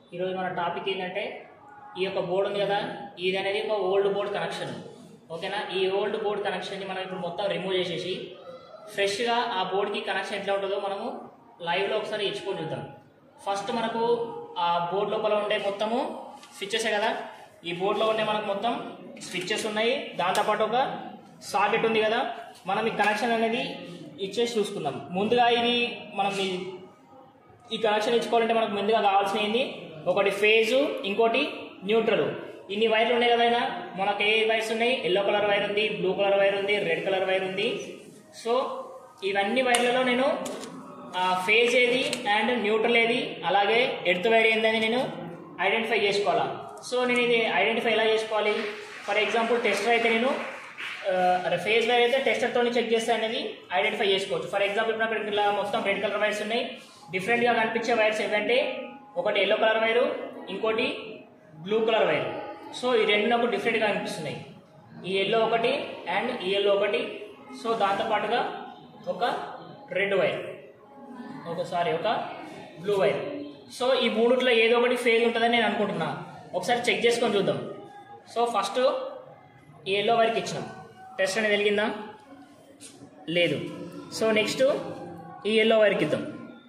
ఈరోజు మన టాపిక్ ఏంటంటే ఈ యొక్క బోర్డు ఉంది కదా ఇది అనేది ఒక ఓల్డ్ బోర్డ్ కనెక్షన్ ఓకేనా ఈ ఓల్డ్ బోర్డ్ కనెక్షన్ని మనం ఇప్పుడు మొత్తం రిమూవ్ చేసేసి ఫ్రెష్గా ఆ బోర్డ్కి కనెక్షన్ ఎట్లా ఉంటుందో మనము లైవ్లో ఒకసారి ఇచ్చుకొని చూద్దాం ఫస్ట్ మనకు ఆ బోర్డు లోపల ఉండే మొత్తము స్విచ్చెస్ కదా ఈ బోర్డులో ఉండే మనకు మొత్తం స్విచ్చెస్ ఉన్నాయి దాంతోపాటు ఒక సాకెట్ ఉంది కదా మనం ఈ కనెక్షన్ అనేది ఇచ్చేసి చూసుకుందాం ముందుగా ఇది మనం ఈ ఈ కనెక్షన్ ఇచ్చుకోవాలంటే మనకు ముందుగా కావాల్సిన ఏంది ఒకటి ఫేజు ఇంకోటి న్యూట్రల్ ఇన్ని వైర్లు ఉన్నాయి కదా మనకు ఏ వైర్స్ ఉన్నాయి ఎల్లో కలర్ వైర్ ఉంది బ్లూ కలర్ వైర్ ఉంది రెడ్ కలర్ వైర్ ఉంది సో ఇవన్నీ వైర్లలో నేను ఆ ఫేజ్ ఏది అండ్ న్యూట్రల్ ఏది అలాగే ఎర్త్ వైర్ ఏందని నేను ఐడెంటిఫై చేసుకోవాలా సో నేను ఇది ఐడెంటిఫై ఎలా చేసుకోవాలి ఫర్ ఎగ్జాంపుల్ టెస్టర్ అయితే నేను ఫేజ్ వైర్ అయితే టెస్టర్తో చెక్ చేస్తే అనేది ఐడెంటిఫై చేసుకోవచ్చు ఫర్ ఎగ్జాంపుల్ ఇప్పుడు అక్కడ ఇలా మొత్తం రెడ్ కలర్ వైర్స్ ఉన్నాయి డిఫరెంట్గా కనిపించే వైర్స్ ఏవంటే ఒకటి ఎల్లో కలర్ వైరు ఇంకోటి బ్లూ కలర్ వైర్ సో ఈ రెండు నాకు డిఫరెంట్గా అనిపిస్తున్నాయి ఈ ఎల్లో ఒకటి అండ్ ఈ ఎల్లో ఒకటి సో దాంతోపాటుగా ఒక రెడ్ వైర్ ఒకసారి ఒక బ్లూ వైర్ సో ఈ మూడిట్లో ఏదో ఒకటి ఫెయిల్ ఉంటుందని నేను అనుకుంటున్నా ఒకసారి చెక్ చేసుకొని చూద్దాం సో ఫస్ట్ ఈ ఎల్లో వైర్కి ఇచ్చినాం టెస్ట్ అనేది వెలిగిందా లేదు సో నెక్స్ట్ ఈ ఎల్లో వైర్కి ఇద్దాం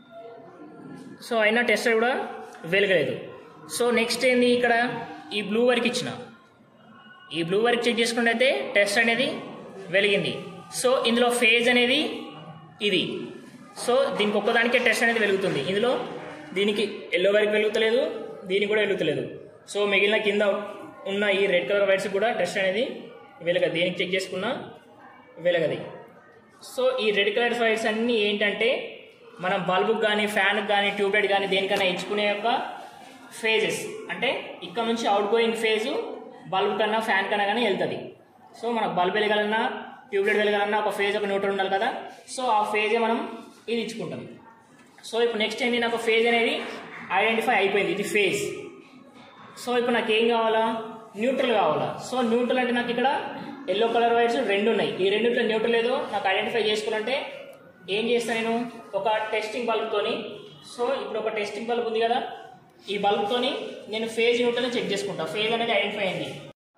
సో అయినా టెస్టర్ కూడా వెలగలేదు సో నెక్స్ట్ ఏంది ఇక్కడ ఈ బ్లూ వైర్కి ఇచ్చిన ఈ బ్లూ వైర్కి చెక్ చేసుకున్నట్టయితే టెస్ట్ అనేది వెలిగింది సో ఇందులో ఫేజ్ అనేది ఇది సో దీనికి ఒక్కదానికే టెస్ట్ అనేది వెలుగుతుంది ఇందులో దీనికి ఎల్లో వైర్కి వెలుగుతలేదు దీనికి కూడా వెలుగుతలేదు సో మిగిలిన కింద ఉన్న ఈ రెడ్ కలర్ వైర్స్ కూడా టెస్ట్ అనేది వెలగదు దీనికి చెక్ చేసుకున్నా వెలగది సో ఈ రెడ్ కలర్ వైర్స్ అన్నీ ఏంటంటే మనం బల్బుకి కానీ ఫ్యాన్కి కానీ ట్యూబ్లైట్ కానీ దేనికైనా ఇచ్చుకునే యొక్క ఫేజెస్ అంటే ఇక్కడ నుంచి అవుట్ గోయింగ్ ఫేజు బల్బ్ కన్నా ఫ్యాన్ కన్నా కానీ వెళ్తుంది సో మనకు బల్బ్ వెలగాలన్నా ట్యూబ్లైట్ వెలగాలన్నా ఒక ఫేజ్ ఒక న్యూట్రల్ ఉండాలి కదా సో ఆ ఫేజే మనం ఇది ఇచ్చుకుంటాం సో ఇప్పుడు నెక్స్ట్ ఏంటి నాకు ఫేజ్ అనేది ఐడెంటిఫై అయిపోయింది ఇది ఫేజ్ సో ఇప్పుడు నాకు ఏం కావాలా న్యూట్రల్ కావాలా సో న్యూట్రల్ అంటే నాకు ఇక్కడ ఎల్లో కలర్ వైర్స్ రెండు ఉన్నాయి ఈ రెండిట్లో న్యూట్రల్ ఏదో నాకు ఐడెంటిఫై చేసుకోవాలంటే ఏం చేస్తాను నేను ఒక టెస్టింగ్ బల్బ్తోని సో ఇప్పుడు ఒక టెస్టింగ్ బల్బ్ ఉంది కదా ఈ బల్బ్తోని నేను ఫేజ్ న్యూట్రల్ని చెక్ చేసుకుంటా ఫేజ్ అనేది ఐడెంటిఫై అయింది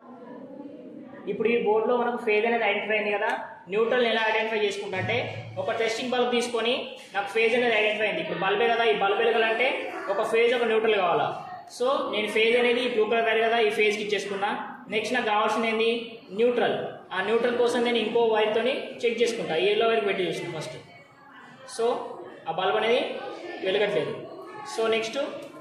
ఇప్పుడు ఈ బోర్డులో మనకు ఫేజ్ అనేది ఐడెంటిఫై అయింది కదా న్యూట్రల్ ఎలా ఐడెంటిఫై చేసుకుంటా అంటే ఒక టెస్టింగ్ బల్బ్ తీసుకొని నాకు ఫేజ్ అనేది ఐడెంటిఫై అయింది ఇప్పుడు బల్బే కదా ఈ బల్బ్ వెలగాలంటే ఒక ఫేజ్ ఒక న్యూట్రల్ కావాలా సో నేను ఫేజ్ అనేది బ్లూ కలర్ వైర్ కదా ఈ ఫేజ్కి ఇచ్చేసుకున్నా నెక్స్ట్ నాకు కావాల్సింది ఏంది న్యూట్రల్ ఆ న్యూట్రల్ కోసం నేను ఇంకో వైర్తోని చెక్ చేసుకుంటా ఈ ఎల్లో వైర్కి పెట్టి చూసిన ఫస్ట్ సో ఆ బల్బ్ అనేది వెలగట్లేదు సో నెక్స్ట్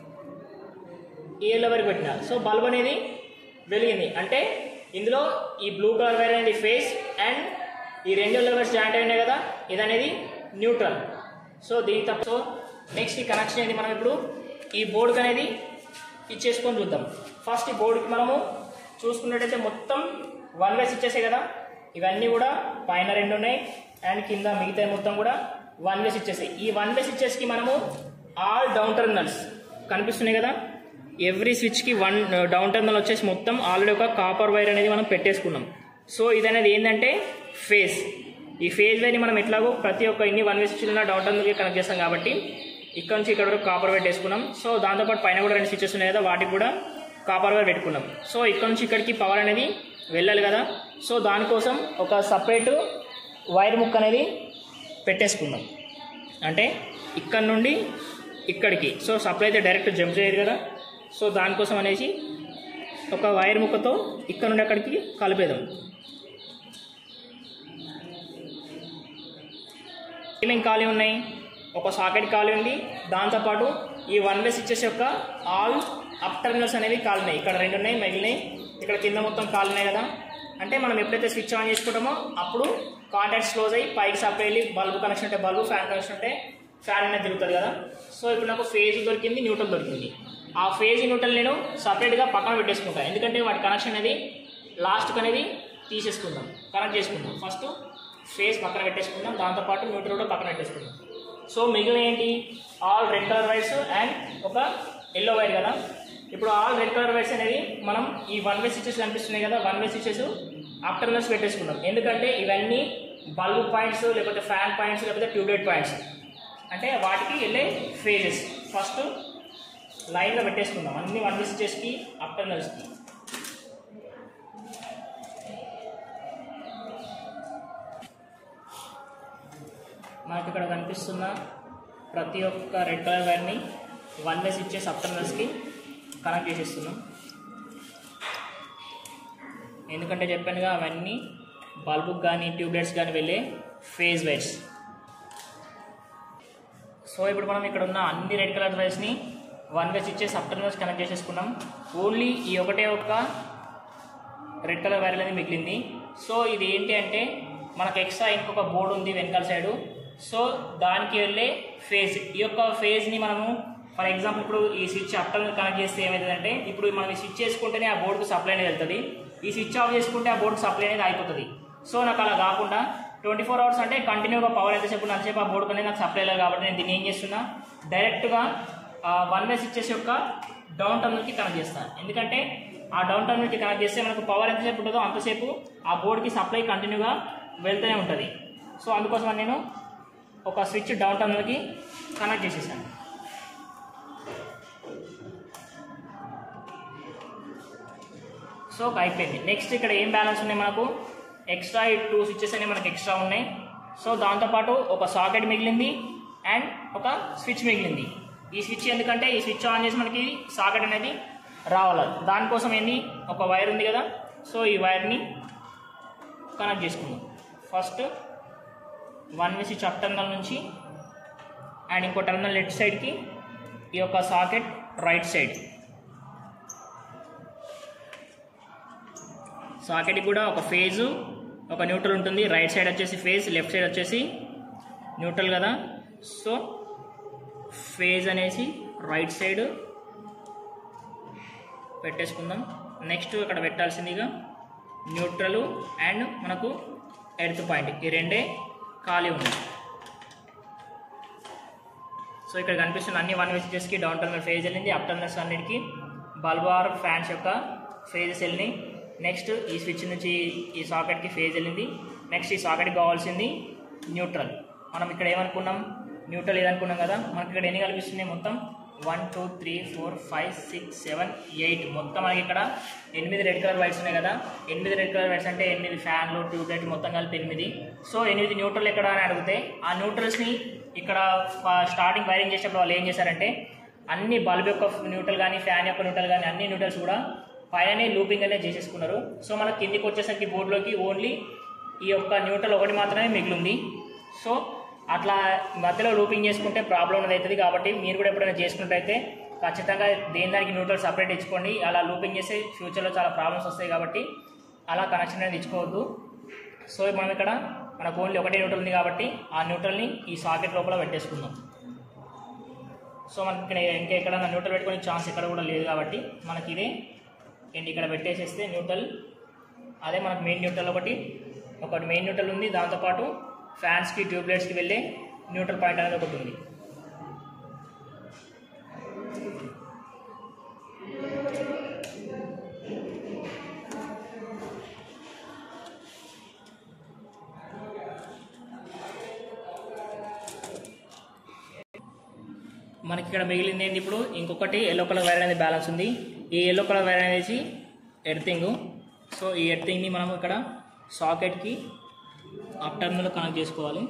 ఈ ఎల్లో వైర్కి పెట్టిన సో బల్బ్ అనేది వెలిగింది అంటే ఇందులో ఈ బ్లూ కలర్ వైర్ అనేది ఫేస్ అండ్ ఈ రెండు ఎల్లో వైర్స్ జాయింట్ అయినాయి కదా ఇది అనేది న్యూట్రల్ సో దీని తప్ప సో నెక్స్ట్ ఈ కనెక్షన్ అనేది మనం ఇప్పుడు ఈ బోర్డుకి అనేది ఇచ్చేసుకొని చూద్దాం ఫస్ట్ ఈ బోర్డుకి మనము చూసుకున్నట్టయితే మొత్తం వన్ వేస్ ఇచ్చేసాయి కదా ఇవన్నీ కూడా పైన రెండు ఉన్నాయి అండ్ కింద మిగతా మొత్తం కూడా వన్ వేస్ ఇచ్చేసాయి ఈ వన్ వేస్ ఇచ్చేసి మనము ఆల్ డౌన్ టర్మినల్స్ కనిపిస్తున్నాయి కదా ఎవ్రీ స్విచ్కి వన్ డౌన్ టర్మినల్ వచ్చేసి మొత్తం ఆల్రెడీ ఒక కాపర్ వైర్ అనేది మనం పెట్టేసుకున్నాం సో ఇది అనేది ఏంటంటే ఫేజ్ ఈ ఫేజ్ వైర్ని మనం ఎట్లాగో ప్రతి ఒక్క ఇన్ని వన్ వే స్విచ్ ఉన్న డౌన్ టర్మినల్కి కనెక్ట్ చేస్తాం కాబట్టి ఇక్కడ నుంచి ఇక్కడ వరకు కాపర్ వైర్ వేసుకున్నాం సో దాంతోపాటు పైన కూడా రెండు స్విచెస్ ఉన్నాయి కదా వాటికి కూడా కాపర్ వైర్ పెట్టుకున్నాం సో ఇక్కడ నుంచి ఇక్కడికి పవర్ అనేది వెళ్ళాలి కదా సో దానికోసం ఒక సపరేట్ వైర్ ముక్క అనేది పెట్టేసుకుందాం అంటే ఇక్కడ నుండి ఇక్కడికి సో సప్లై అయితే డైరెక్ట్ జంప్ చేయదు కదా సో దానికోసం అనేసి ఒక వైర్ ముక్కతో ఇక్కడ నుండి అక్కడికి కలిపేదాం ఏమేమి ఖాళీ ఉన్నాయి ఒక సాకెట్ ఖాళీ ఉంది దాంతోపాటు ఈ వన్ వే స్విచ్చెస్ యొక్క ఆల్ అప్ టర్మినల్స్ అనేవి ఖాళీ ఉన్నాయి ఇక్కడ రెండు ఉన్నాయి మిగిలినాయి ఇక్కడ కింద మొత్తం ఖాళీ ఉన్నాయి కదా అంటే మనం ఎప్పుడైతే స్విచ్ ఆన్ చేసుకుంటామో అప్పుడు కాంటాక్ట్స్ క్లోజ్ అయ్యి పైకి సప్లై వెళ్ళి బల్బ్ కనెక్షన్ ఉంటే బల్బ్ ఫ్యాన్ కనెక్షన్ ఉంటే ఫ్యాన్ అనేది తిరుగుతుంది కదా సో ఇప్పుడు నాకు ఫేజ్ దొరికింది న్యూట్రల్ దొరికింది ఆ ఫేజ్ న్యూట్రల్ నేను సపరేట్గా పక్కన పెట్టేసుకుంటాను ఎందుకంటే వాటి కనెక్షన్ అనేది లాస్ట్కి అనేది తీసేసుకుందాం కనెక్ట్ చేసుకుందాం ఫస్ట్ ఫేస్ పక్కన పెట్టేసుకుందాం దాంతోపాటు న్యూట్రల్ కూడా పక్కన పెట్టేసుకుందాం సో మిగిలిన ఏంటి all red colour wires and ఒక ఎల్లో వైర్ కదా ఇప్పుడు ఆల్ రెడ్ కలర్ వైర్స్ అనేది మనం ఈ వన్ వే స్విచెస్ కనిపిస్తున్నాయి కదా వన్ వే స్విచెస్ ఆఫ్టర్నర్స్ పెట్టేసుకున్నాం ఎందుకంటే ఇవన్నీ బల్బ్ పాయింట్స్ లేకపోతే ఫ్యాన్ పాయింట్స్ లేకపోతే ట్యూబ్లైట్ పాయింట్స్ అంటే వాటికి వెళ్ళే ఫేజెస్ ఫస్ట్ లైన్లో పెట్టేసుకుందాం అన్ని వన్ స్విచ్చెస్కి అప్ టర్నల్స్కి మనకి ఇక్కడ కనిపిస్తున్న ప్రతి ఒక్క రెడ్ కలర్ వైర్ని వన్ వే స్విచ్చెస్ అప్ టర్నల్స్కి కనెక్ట్ చేసేస్తున్నాం ఎందుకంటే చెప్పానుగా అవన్నీ బల్బుకి కానీ ట్యూబ్లైట్స్ కానీ వెళ్ళే ఫేజ్ వైర్స్ సో ఇప్పుడు మనం ఇక్కడ ఉన్న అన్ని రెడ్ కలర్ వైర్స్ని one way switches up terminals connect చేసేసుకున్నాం ఓన్లీ ఈ ఒకటే ఒక్క రెడ్ కలర్ వైర్ అనేది మిగిలింది సో ఇది ఏంటి అంటే మనకు ఎక్స్ట్రా ఇంకొక బోర్డు ఉంది వెనకాల సైడు సో దానికి వెళ్ళే ఫేజ్ ఈ యొక్క ఫేజ్ని మనము ఫర్ ఎగ్జాంపుల్ ఇప్పుడు ఈ స్విచ్ అప్టర్న్ కనెక్ట్ చేస్తే ఏమవుతుందంటే ఇప్పుడు మనం ఈ స్విచ్ చేసుకుంటేనే ఆ బోర్డుకు సప్లై అనేది వెళ్తుంది ఈ స్విచ్ ఆఫ్ చేసుకుంటే ఆ బోర్డుకు సప్లై అనేది అయిపోతుంది సో నాకు అలా కాకుండా ట్వంటీ ఫోర్ అవర్స్ అంటే కంటిన్యూగా పవర్ ఎంతసేపు అంతసేపు ఆ బోర్డుకు అనేది నాకు సప్లై లేదు కాబట్టి నేను దీన్ని ఏం చేస్తున్నా డైరెక్ట్గా వన్ వే స్విచ్చెస్ యొక్క డౌన్ టర్మినల్కి కనెక్ట్ చేస్తాను ఎందుకంటే ఆ డౌన్ టర్మినల్కి కనెక్ట్ చేస్తే మనకు పవర్ ఎంతసేపు ఉంటుందో అంతసేపు ఆ బోర్డుకి సప్లై కంటిన్యూగా వెళ్తూనే ఉంటుంది సో అందుకోసం నేను ఒక స్విచ్ డౌన్ టర్మినల్కి కనెక్ట్ చేసేసాను సో ఒక అయిపోయింది నెక్స్ట్ ఇక్కడ ఏం బ్యాలెన్స్ ఉన్నాయి మనకు ఎక్స్ట్రా ఈ టూ స్విచ్చెస్ అనేవి మనకి ఎక్స్ట్రా ఉన్నాయి సో దాంతోపాటు ఒక సాకెట్ మిగిలింది అండ్ ఒక స్విచ్ మిగిలింది ఈ స్విచ్ ఎందుకంటే ఈ స్విచ్ ఆన్ చేసి మనకి సాకెట్ అనేది రావాలి దానికోసం ఏంది ఒక వైర్ ఉంది కదా సో ఈ వైర్ని కనెక్ట్ చేసుకుందాం first one way switch up terminal నుంచి అండ్ ఇంకో టర్మినల్ లెఫ్ట్ సైడ్కి ఈ యొక్క సాకెట్ రైట్ సైడ్ సాకెట్కి కూడా ఒక ఫేజు ఒక న్యూట్రల్ ఉంటుంది రైట్ సైడ్ వచ్చేసి ఫేజ్ లెఫ్ట్ సైడ్ వచ్చేసి న్యూట్రల్ కదా సో ఫేజ్ అనేసి రైట్ సైడ్ పెట్టేసుకుందాం నెక్స్ట్ ఇక్కడ పెట్టాల్సిందిగా న్యూట్రల్ అండ్ మనకు ఎర్త్ పాయింట్ ఈ రెండే ఖాళీ ఉన్నాయి సో ఇక్కడ కనిపిస్తున్న అన్ని వన్ మెసేజెస్కి డౌన్ టర్మినల్ ఫేజ్ వెళ్ళింది అప్ టర్మినల్స్ అన్నిటికి బల్బార్ ఫ్యాన్స్ యొక్క ఫేజెస్ వెళ్ళినాయి నెక్స్ట్ ఈ స్విచ్ నుంచి ఈ సాకెట్కి ఫేజ్ వెళ్ళింది నెక్స్ట్ ఈ సాకెట్కి కావాల్సింది న్యూట్రల్ మనం ఇక్కడ ఏమనుకున్నాం న్యూట్రల్ ఏదనుకున్నాం కదా మనకి ఇక్కడ ఎన్ని కనిపిస్తున్నాయి మొత్తం one two three four five six seven eight మొత్తం మనకి ఇక్కడ ఎనిమిది రెడ్ కలర్ వైర్స్ ఉన్నాయి కదా ఎనిమిది రెడ్ కలర్ వైర్స్ అంటే ఎనిమిది ఫ్యాన్లు ట్యూబ్లైట్ మొత్తం కలిపి ఎనిమిది సో ఎనిమిది న్యూట్రల్ ఎక్కడ అని అడిగితే ఆ న్యూట్రల్స్ని ఇక్కడ స్టార్టింగ్ వైరింగ్ చేసేటప్పుడు వాళ్ళు ఏం చేశారంటే అన్ని బల్బ్ యొక్క న్యూట్రల్ కానీ ఫ్యాన్ యొక్క న్యూట్రల్ కానీ అన్ని న్యూట్రల్స్ కూడా పైననే లూపింగ్ అనేది చేసేసుకున్నారు సో మనకి కిందికి వచ్చేసరికి బోర్డులోకి ఓన్లీ ఈ యొక్క న్యూట్రల్ ఒకటి మాత్రమే మిగిలింది సో అట్లా మధ్యలో లూపింగ్ చేసుకుంటే ప్రాబ్లం అనేది అవుతుంది కాబట్టి మీరు కూడా ఎప్పుడైనా చేసుకున్నట్టయితే ఖచ్చితంగా దేని దానికి న్యూట్రల్ సపరేట్ ఇచ్చుకోండి అలా లూపింగ్ చేస్తే ఫ్యూచర్లో చాలా ప్రాబ్లమ్స్ వస్తాయి కాబట్టి అలా కనెక్షన్ అనేది ఇచ్చుకోవద్దు సో మనం ఇక్కడ మనకు ఓన్లీ ఒకటే న్యూట్రల్ ఉంది కాబట్టి ఆ న్యూట్రల్ని ఈ సాకెట్ లోపల పెట్టేసుకుందాం సో మనకి ఇక్కడ ఇంకా ఎక్కడైనా న్యూట్రల్ పెట్టుకునే ఛాన్స్ ఎక్కడ కూడా లేదు కాబట్టి మనకి ఇదే అండ్ ఇక్కడ పెట్టేసేస్తే న్యూట్రల్ అదే మనకు మెయిన్ న్యూట్రల్ ఒకటి ఒకటి మెయిన్ న్యూట్రల్ ఉంది దాంతోపాటు ఫ్యాన్స్కి ట్యూబ్లైట్స్కి వెళ్ళే న్యూట్రల్ పాయింట్ అనేది ఒకటి ఉంది మనకి ఇక్కడ మిగిలింది ఏంటి ఇప్పుడు ఇంకొకటి ఎల్లో కలర్ వైర్ అనేది బ్యాలెన్స్ ఉంది ఈ ఎల్లో కలర్ వైర్ అనేది ఎర్తింగ్ సో ఈ ఎర్తింగ్ని మనం ఇక్కడ సాకెట్కి అప్ టర్మినల్ కనెక్ట్ చేసుకోవాలి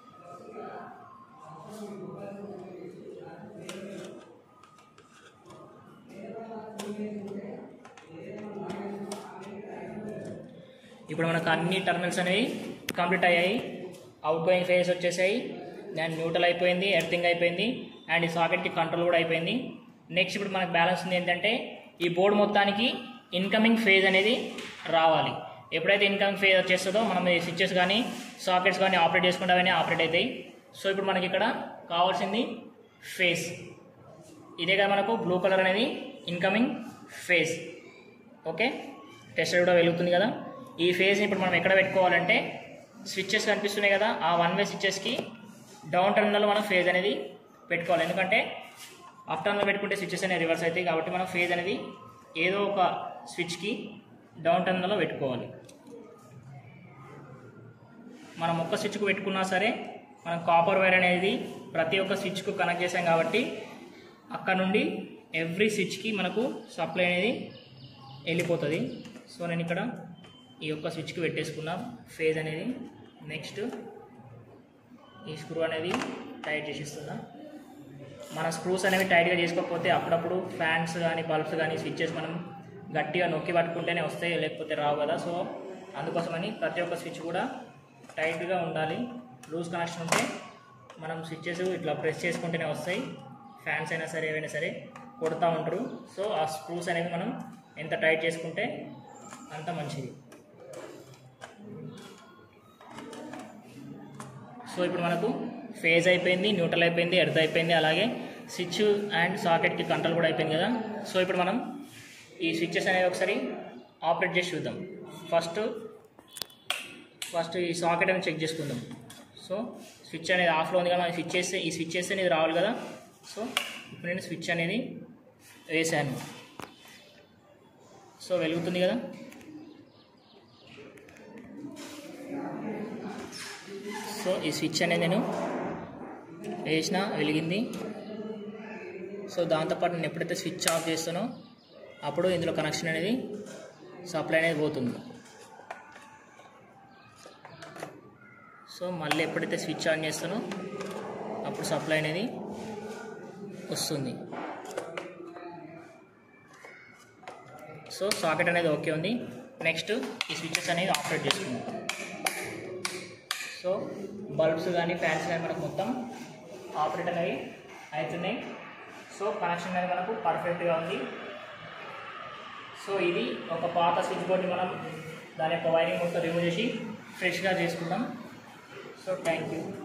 ఇప్పుడు మనకు అన్ని టర్మినల్స్ అనేవి కంప్లీట్ అయ్యాయి అవుట్ గోయింగ్ ఫేస్ వచ్చేసాయి దాని న్యూట్రల్ అయిపోయింది ఎర్తింగ్ అయిపోయింది అండ్ ఈ సాకెట్కి కంట్రోల్ కూడా అయిపోయింది నెక్స్ట్ ఇప్పుడు మనకు బ్యాలెన్స్ ఉంది ఏంటంటే ఈ బోర్డు మొత్తానికి ఇన్కమింగ్ ఫేజ్ అనేది రావాలి ఎప్పుడైతే ఇన్కమింగ్ ఫేజ్ వచ్చేస్తుందో మనం ఈ స్విచ్చెస్ కానీ సాకెట్స్ కానీ ఆపరేట్ చేసుకుంటే అవన్నీ ఆపరేట్ అవుతాయి సో ఇప్పుడు మనకి ఇక్కడ కావాల్సింది ఫేస్ ఇదే కదా మనకు బ్లూ కలర్ అనేది ఇన్కమింగ్ ఫేజ్ ఓకే టెస్టర్ కూడా వెలుగుతుంది కదా ఈ ఫేజ్ని ఇప్పుడు మనం ఎక్కడ పెట్టుకోవాలంటే స్విచ్చెస్ కనిపిస్తున్నాయి కదా ఆ వన్ వే స్విచ్చెస్కి డౌన్ టర్మినల్ మనం ఫేజ్ అనేది పెట్టుకోవాలి ఎందుకంటే అప్ టర్మినల్ పెట్టుకుంటే స్విచ్చెస్ అనేవి రివర్స్ అవుతాయి కాబట్టి మనం ఫేజ్ అనేది ఏదో ఒక స్విచ్కి డౌన్ టర్మినల్లో పెట్టుకోవాలి మనం ఒక్క స్విచ్కు పెట్టుకున్నా సరే మనం కాపర్ వైర్ అనేది ప్రతి ఒక్క స్విచ్కు కనెక్ట్ చేసాం కాబట్టి అక్కడ నుండి ఎవ్రీ స్విచ్కి మనకు సప్లై అనేది వెళ్ళిపోతుంది సో నేను ఇక్కడ ఈ యొక్క స్విచ్కి పెట్టేసుకున్నా ఫేజ్ అనేది నెక్స్ట్ ఈ స్క్రూ అనేది టైట్ చేసిస్తున్నా మన స్క్రూస్ అనేవి టైట్గా చేసుకోకపోతే అప్పుడప్పుడు ఫ్యాన్స్ కానీ బల్బ్స్ కానీ స్విచ్చెస్ మనం గట్టిగా నొక్కి పట్టుకుంటేనే వస్తాయి లేకపోతే రావు కదా సో అందుకోసమని ప్రతి ఒక్క స్విచ్ కూడా టైట్గా ఉండాలి లూజ్ కనెక్షన్ ఉంటే మనం స్విచ్చెస్ ఇట్లా ప్రెస్ చేసుకుంటేనే వస్తాయి ఫ్యాన్స్ అయినా సరే ఏవైనా సరే కొడతా ఉంటారు సో ఆ స్క్రూస్ అనేవి మనం ఎంత టైట్ చేసుకుంటే అంత మంచిది సో ఇప్పుడు మనకు ఫేజ్ అయిపోయింది న్యూట్రల్ అయిపోయింది ఎర్త్ అయిపోయింది అలాగే స్విచ్ అండ్ సాకెట్కి కంట్రోల్ కూడా అయిపోయింది కదా సో ఇప్పుడు మనం ఈ స్విచ్చెస్ అనేవి ఒకసారి ఆపరేట్ చేసి చూద్దాం ఫస్ట్ ఫస్ట్ ఈ సాకెట్ అనేది చెక్ చేసుకుందాం సో స్విచ్ అనేది ఆఫ్లో ఉంది కదా మనం స్విచ్ చేస్తే ఈ స్విచ్ చేస్తే ఇది రావాలి కదా సో ఇప్పుడు నేను స్విచ్ అనేది వేసాను సో వెలుగుతుంది కదా సో ఈ స్విచ్ అనేది నేను వేసిన వెలిగింది సో దాంతోపాటు నేను ఎప్పుడైతే స్విచ్ ఆఫ్ చేస్తానో అప్పుడు ఇందులో కనెక్షన్ అనేది సప్లై అనేది పోతుంది సో మళ్ళీ ఎప్పుడైతే స్విచ్ ఆన్ చేస్తానో అప్పుడు సప్లై అనేది వస్తుంది సో సాకెట్ అనేది ఓకే ఉంది నెక్స్ట్ ఈ స్విచెస్ అనేది ఆపరేట్ చేసుకుందాం సో బల్బ్స్ కానీ ఫ్యాన్స్ కానీ మనకు మొత్తం ఆపరేట్ అనేవి అవుతున్నాయి సో కనెక్షన్ అనేది మనకు పర్ఫెక్ట్గా ఉంది సో ఇది ఒక పాత స్విచ్ బోర్డ్ని మనం దాని యొక్క వైరింగ్ మొత్తం రిమూవ్ చేసి ఫ్రెష్గా చేసుకుందాం సో థ్యాంక్ యూ